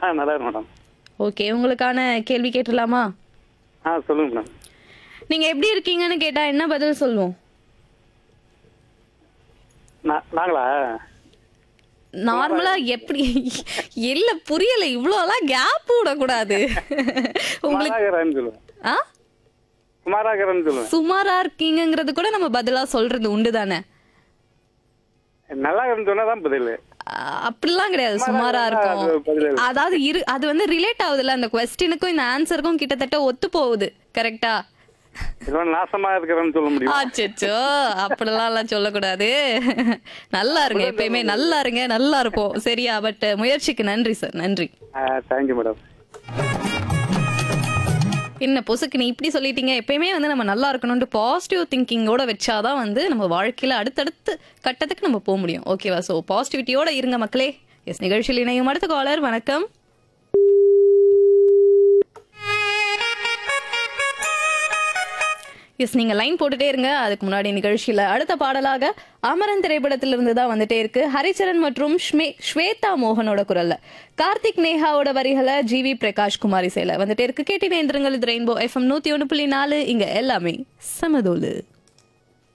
ஆ நல்லா இருக்கு madam okay உங்களுக்கான கேள்வி கேட்டுடலாமா ஆ சொல்லுங்க மேடம் நீங்க எப்படி இருக்கீங்கன்னு கேட்டா என்ன பதில் சொல்லுவோம் நா- நாங்களா நார்மலா எப்படி இல்ல புரியல இவ்வளோலாம் கேப் விடக்கூடாது உங்களுக்கு சுமாராகிறேன்னு சொல்லுவேன் ஆ சுமாராகிறேன்னு சொல்லுவேன் சுமாரா இருக்கீங்கங்கிறது கூட நம்ம பதிலா சொல்றது உண்டு தானே நல்லா இருந்து சொன்னா தான் பதில் அப்படிலாம் கிடையாது சுமாரா அது இருக்கும் பதில் இல்ல. அதாவது இரு அது வந்து ரிலேட் ஆகுதுல்ல அந்த கொஸ்டினுக்கும் இந்த ஆன்சருக்கும் கிட்டத்தட்ட ஒத்து போகுது கரெக்டா இவ்வளோ நாசமா இருக்கிறேன்னு சொல்ல முடியும் ஆச்சோ அப்படிலாம் எல்லாம் சொல்லக்கூடாது நல்லா இருங்க எப்பயுமே நல்லா இருங்க நல்லா இருப்போம் சரியா பட் முயற்சிக்கு நன்றி சார் நன்றி தேங்க்யூ மேடம் என்ன பொசுக்கு நீ இப்படி சொல்லிட்டீங்க எப்பயுமே வந்து நம்ம நல்லா இருக்கணும்னு பாசிட்டிவ் திங்கிங்கோட வச்சாதான் வந்து நம்ம வாழ்க்கையில அடுத்தடுத்து கட்டத்துக்கு நம்ம போக முடியும் ஓகேவா ஸோ பாசிட்டிவிட்டியோட இருங்க மக்களே எஸ் நிகழ்ச்சியில் இணையும் அடுத்த காலர் வணக்கம் எஸ் நீங்க லைன் போட்டுட்டே இருங்க அதுக்கு முன்னாடி நிகழ்ச்சியில அடுத்த பாடலாக அமரன் திரைப்படத்திலிருந்து தான் வந்துட்டே இருக்கு ஹரிச்சரன் மற்றும் ஸ்மே- ஸ்வேதா மோகனோட குரல்ல கார்த்திக் நேஹாவோட வரிகளை ஜிவி பிரகாஷ் குமாரி சேல வந்துட்டே இருக்கு கேட்டினேந்திரங்கள் இது ரெயின்போ எஃப்எம் நூத்தி ஒன்று புள்ளி நாலு இங்க எல்லாமே சமதோலு